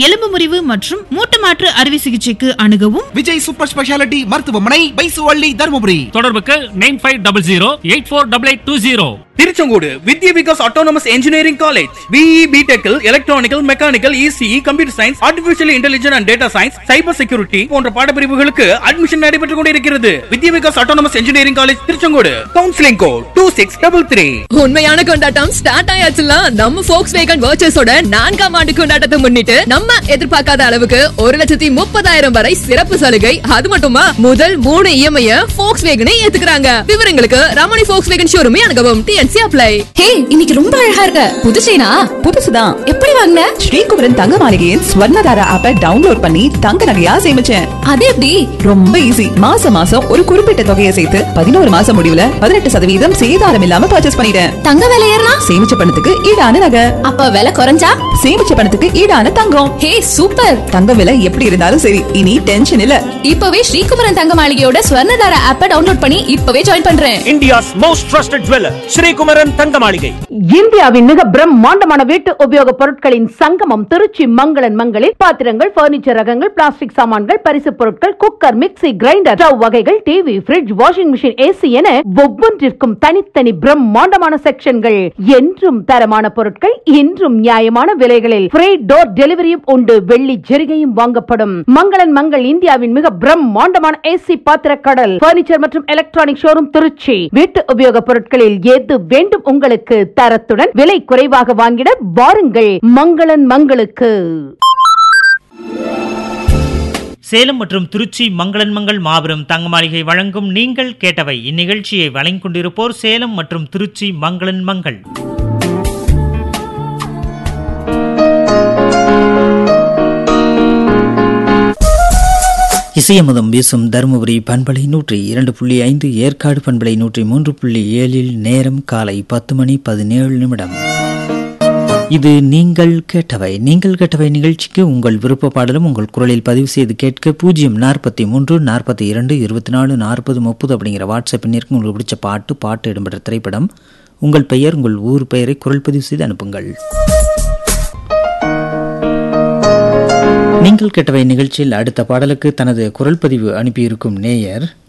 எலும்பு முறிவு மற்றும் மூட்டு மாற்று அறுவை சிகிச்சைக்கு அணுகவும் விஜய் சூப்பர் ஸ்பெஷாலிட்டி மருத்துவமனை பைசுவள்ளி தருமபுரி தொடர்புக்கு nine five double zero eight four double eight two zero Tiruchengode Vidya Vikas autonomous engineering college BE பிடெக்கில் electrical mechanical ECE computer science artificial intelligence and data science cyber security போன்ற பாடப்பிரிவுகளுக்கு அட்மிஷன் நடைபெற்றுக் கொண்டிருக்கிறது Vidya Vikas autonomous engineering college Tiruchengode counselling code two six double three உண்மையான கொண்டாட்டம் start ஆயாச்சுல நம்ம ஃபோக்ஸ் வேகன் வர்ச்சஸோட நான்காம் ஆண்டு கொண்டாட்டத்தை முன்னிட்டு நம்ம எதிர்பார்க்காத அளவுக்கு ஒரு லட்சத்தி முப்பதாயிரம் வரை சிறப்பு சலுகை அது மட்டுமா முதல் மூணு இஎம்ஐ ஃபோக்ஸ் வேகனை ஏத்துக்கிறாங்க விவரங்களுக்கு ரமணி ஃபோக்ஸ் வேகன் ஷோரூமே அணுகவும் டிஎன்சி அப்ளை ஹே இன்னைக்கு ரொம்ப அழகா இருக்க புது செயினா புதுசுதான் எப்படி வாங்கின ஸ்ரீகுமரன் தங்க மாளிகையின் ஸ்வர்ணதாரா ஆப்பை டவுன்லோட் பண்ணி தங்க நகையா சேமிச்சேன் அது எப்படி ரொம்ப ஈஸி மாசம் மாசம் ஒரு குறிப்பிட்ட தொகையை சேர்த்து பதினோரு மாசம் முடிவுல பதினெட்டு சதவீதம் சேதாரம் இல்லாம பர்ச்சேஸ் பண்ணிட்டேன் தங்க விலை ஏறினா சேமிச்ச பணத்துக்கு ஈடான நகை அப்ப விலை குறைஞ்சா சேமிச்ச பணத்துக்கு ஈடான தங்கம் ஹே சூப்பர் தங்க விலை எப்படி இருந்தாலும் சரி இனி டென்ஷன் இல்ல இப்பவே ஸ்ரீகுமரன் தங்க மாளிகையோட ஸ்வர்ணதார ஆப்பை டவுன்லோட் பண்ணி இப்பவே ஜாயின் பண்றேன் India's most trusted jeweller Srikumaran Thanga Maligai இந்தியாவின் மிக பிரம்மாண்டமான வீட்டு உபயோக பொருட்களின் சங்கமம் திருச்சி மங்களன் மங்களில் பாத்திரங்கள் பர்னிச்சர் ரகங்கள் பிளாஸ்டிக் சாமான்கள் பரிசு பொருட்கள் குக்கர் மிக்ஸி கிரைண்டர் ஸ்டவ் வகைகள் TV fridge washing machine AC என ஒவ்வொன்றிற்கும் தனித்தனி பிரம்மாண்டமான செக்ஷன்கள் என்றும் தரமான பொருட்கள் இன்றும் நியாயமான விலைகளில் ஃப்ரீ டோர் டெலிவரியும் உண்டு வெள்ளி ஜெரிகையும் வாங்கப்படும் மங்களன் மங்கள் இந்தியாவின் மிக பிரம்மாண்டமான ஏசி பாத்திர கடல் பர்னிச்சர் மற்றும் எலக்ட்ரானிக் ஷோரூம் திருச்சி வீட்டு உபயோக பொருட்களில் எது வேண்டும் உங்களுக்கு தரத்துடன் விலை குறைவாக வாங்கிட வாருங்கள் மங்களன் மங்களுக்கு சேலம் மற்றும் திருச்சி மங்களன் மங்கள் மாபெரும் தங்க மாளிகை வழங்கும் நீங்கள் கேட்டவை இந்நிகழ்ச்சியை வழங்கிக் கொண்டிருப்போர் சேலம் மற்றும் திருச்சி மங்களன் மங்கள் இசையமுதம் வீசும் தருமபுரி பண்பலை நூற்றி இரண்டு புள்ளி ஐந்து ஏற்காடு பண்பலை நூற்றி மூன்று புள்ளி ஏழில் நேரம் காலை பத்து மணி பதினேழு நிமிடம் இது நீங்கள் கேட்டவை நீங்கள் கேட்டவை நிகழ்ச்சிக்கு உங்கள் விருப்ப பாடலும் உங்கள் குரலில் பதிவு செய்து கேட்க பூஜ்ஜியம் நாற்பத்தி மூன்று நாற்பத்தி இரண்டு இருபத்தி நாலு நாற்பது முப்பது அப்படிங்கிற வாட்ஸ்அப் எண்ணிற்கு உங்களுக்கு பிடிச்ச பாட்டு பாட்டு இடம்பெற்ற திரைப்படம் உங்கள் பெயர் உங்கள் ஊர் பெயரை குரல் பதிவு செய்து அனுப்புங்கள் நீங்கள் கேட்டவை நிகழ்ச்சியில் அடுத்த பாடலுக்கு தனது குரல் பதிவு அனுப்பியிருக்கும் நேயர்